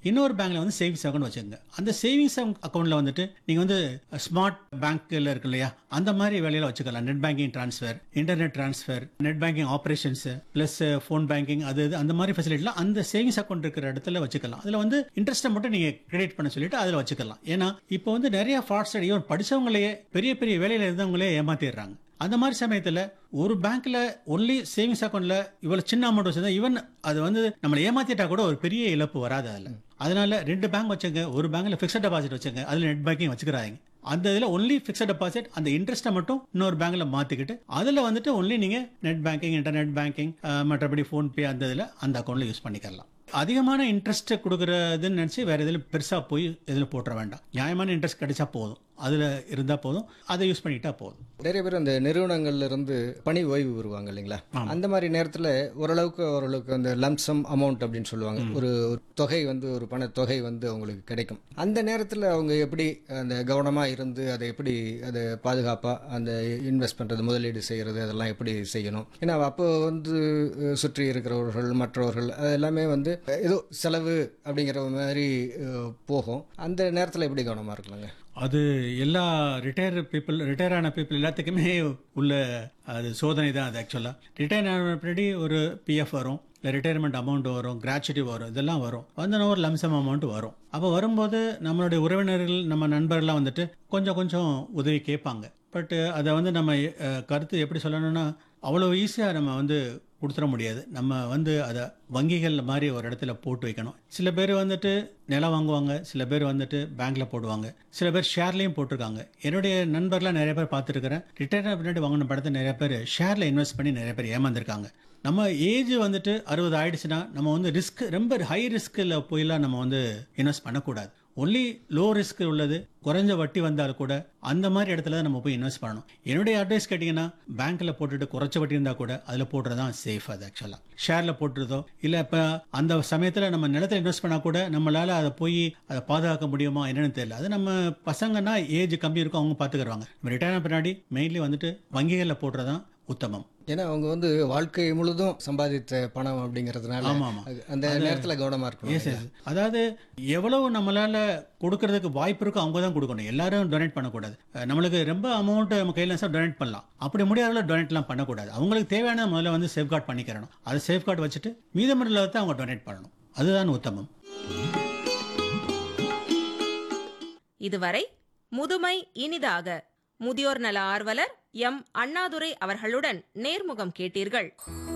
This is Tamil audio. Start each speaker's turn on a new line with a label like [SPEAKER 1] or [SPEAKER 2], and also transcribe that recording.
[SPEAKER 1] இன்னொரு பேங்க்ல வந்து சேவிங்ஸ் அக்கௌண்ட் வச்சுக்கோங்க அந்த சேவிங்ஸ் அக்கௌண்ட்ல வந்துட்டு நீங்க வந்து ஸ்மார்ட் பேங்க்ல இருக்கு இல்லையா அந்த மாதிரி வேலையில வச்சுக்கலாம் net banking transfer internet transfer net banking operations plus phone banking அது இது அந்த மாதிரி ஃபெசிலிட்டிலாம் அந்த சேவிங்ஸ் அக்கௌண்ட் இருக்கிற இடத்துல வச்சுக்கலாம் அதுல வந்து இன்ட்ரெஸ்ட்டை மட்டும் நீங்க கிரெடிட் பண்ண சொல்லிட்டு அதுல வச்சுக்கலாம் ஏன்னா இப்போ வந்து நிறைய ஃபாட்ஸ் ஈவன் படிச்சவங்களையே பெரிய பெரிய வேலையில இருந்தவங்களே ஏமாத்திடுறாங்க அந்த மாதிரி சமயத்துல ஒரு பேங்க்ல ஒன்லி சேவிங்ஸ் அக்கௌண்ட்ல இவ்வளவு சின்ன அமௌண்ட் வச்சிருந்தா ஈவன் அது வந்து நம்மளை ஏமாத்திட்டா கூட ஒரு பெரிய இழப்பு வராது அதுல அதனால ரெண்டு பேங்க் வச்சுங்க ஒரு பேங்க்ல ஃபிக்ஸட் டெபாசிட் வச்சுங்க அதுல நெட் பேங்கிங் வச்சுக்கிறாங்க அந்த இதுல ஒன்லி ஃபிக்ஸட் டெபாசிட் அந்த இன்ட்ரெஸ்ட்டை மட்டும் இன்னொரு பேங்க்ல மாத்திக்கிட்டு அதுல வந்துட்டு ஒன்லி நீங்க நெட் பேங்கிங் இன்டர்நெட் பேங்கிங் மற்றபடி ஃபோன் பே அந்த இதுல அந்த அக்கௌண்ட்ல யூஸ் பண்ணிக்கலாம் அதிகமான இன்ட்ரெஸ்ட் கொடுக்கறதுன்னு நினைச்சு வேற இதில் பெருசா போய் இதில் போட்டுற வேண்டாம் நியாயமான இன்ட்ரெஸ்ட் கிடைச்சா போதும் அதுல இருந்தா போதும் அதை யூஸ் பண்ணிட்டா போதும்
[SPEAKER 2] நிறைய பேர் அந்த நிறுவனங்கள்ல இருந்து பணி ஓய்வு வருவாங்க இல்லைங்களா அந்த மாதிரி நேரத்துல ஓரளவுக்கு ஓரளவுக்கு அந்த லம்சம் அமௌண்ட் அப்படின்னு சொல்லுவாங்க ஒரு ஒரு தொகை வந்து ஒரு பண தொகை வந்து அவங்களுக்கு கிடைக்கும் அந்த நேரத்துல அவங்க எப்படி அந்த கவனமா இருந்து அதை எப்படி அதை பாதுகாப்பா அந்த இன்வெஸ்ட் பண்றது முதலீடு செய்யறது அதெல்லாம் எப்படி செய்யணும் ஏன்னா அப்போ வந்து அஹ், சுற்றி இருக்கிறவர்கள் மற்றவர்கள் அது எல்லாமே வந்து அஹ், ஏதோ செலவு அப்படிங்கிற மாதிரி அஹ், போகும் அந்த நேரத்துல எப்படி கவனமா இருக்கலாங்க
[SPEAKER 1] அது எல்லா ரிட்டையர் பீப்புள் ரிட்டையர் ஆன பீப்புள் எல்லாத்துக்குமே உள்ள அது சோதனை தான் அது ஆக்சுவலாக ரிட்டையர் ஆன பின்னாடி ஒரு பிஎஃப் வரும் இல்லை ரிட்டையர்மெண்ட் அமௌண்ட் வரும் கிராச்சுட்டி வரும் இதெல்லாம் வரும் வந்தன ஒரு லம்சம் அமௌண்ட் வரும் அப்போ வரும்போது நம்மளுடைய உறவினர்கள் நம்ம நண்பர்கள்லாம் வந்துட்டு கொஞ்சம் கொஞ்சம் உதவி கேட்பாங்க பட் அதை வந்து நம்ம அஹ், கருத்து எப்படி சொல்லணும்னா அவ்வளோ ஈஸியாக நம்ம வந்து கொடுத்துட முடியாது நம்ம வந்து அதை வங்கிகள் மாதிரி ஒரு இடத்துல போட்டு வைக்கணும் சில பேர் வந்துட்டு நிலம் வாங்குவாங்க சில பேர் வந்துட்டு பேங்க்ல போடுவாங்க சில பேர் ஷேர்லையும் போட்டிருக்காங்க என்னுடைய நண்பர்லாம் நிறைய பேர் பார்த்துருக்கிறேன் ரிட்டையர் பின்னாடி வாங்கின படத்தை நிறைய பேர் ஷேர்ல இன்வெஸ்ட் பண்ணி நிறைய பேர் ஏமாந்துருக்காங்க நம்ம ஏஜ் வந்துட்டு அறுபது ஆயிடுச்சுன்னா நம்ம வந்து ரிஸ்க் ரொம்ப ஹை ரிஸ்கில் போயெல்லாம் நம்ம வந்து இன்வெஸ்ட் பண்ணக்கூடாது ஒன்லி லோ ரிஸ்க் உள்ளது குறைஞ்ச வட்டி வந்தாலும் கூட அந்த மாதிரி இடத்துல தான் நம்ம போய் இன்வெஸ்ட் பண்ணணும் என்னுடைய அட்வைஸ் கேட்டிங்கன்னா பேங்க்ல போட்டுட்டு குறைச்ச வட்டி இருந்தால் கூட அதில் போடுறது தான் சேஃப் அது ஆக்சுவலாக ஷேரில் போட்டுறதோ இல்லை இப்போ அந்த சமயத்தில் நம்ம நிலத்துல இன்வெஸ்ட் பண்ணால் கூட நம்மளால அதை போய் அதை பாதுகாக்க முடியுமா என்னன்னு தெரியல அது நம்ம பசங்கன்னா ஏஜ் கம்மி இருக்கும் அவங்க பார்த்துக்குறாங்க ரிட்டையர் பின்னாடி மெயின்லி வந்துட்டு வங்கிகளில் போடுறது தான் உத்தமம்
[SPEAKER 2] ஏன்னா அவங்க வந்து வாழ்க்கை முழுதும் சம்பாதித்த பணம் அப்படிங்கறதுனால
[SPEAKER 1] ஆமா, ஆமா.
[SPEAKER 2] அது- அந்த நேரத்துல கவனமா இருக்கணும்
[SPEAKER 1] எஸ் எஸ் அதாவது எவ்வளவு நம்மளால கொடுக்கறதுக்கு வாய்ப்பு இருக்கோ அவங்க தான் கொடுக்கணும் எல்லாரும் டொனேட் பண்ணக்கூடாது அஹ் நம்மளுக்கு ரொம்ப அமௌண்ட் நம்ம கையில் டொனேட் பண்ணலாம் அப்படி முடியாத டொனேட்லாம் பண்ணக்கூடாது அவங்களுக்கு தேவையான முதல்ல வந்து சேஃப்கார்ட் பண்ணிக்கிறணும் அதை சேஃப்கார்ட் வச்சுட்டு மீதமுள்ள அவங்க டொனேட் பண்ணணும் அதுதான் உத்தமம்
[SPEAKER 3] இதுவரை முதுமை இனிதாக முதியோர் நல ஆர்வலர் எம் அண்ணாதுரை அவர்களுடன் நேர்முகம் கேட்டீர்கள்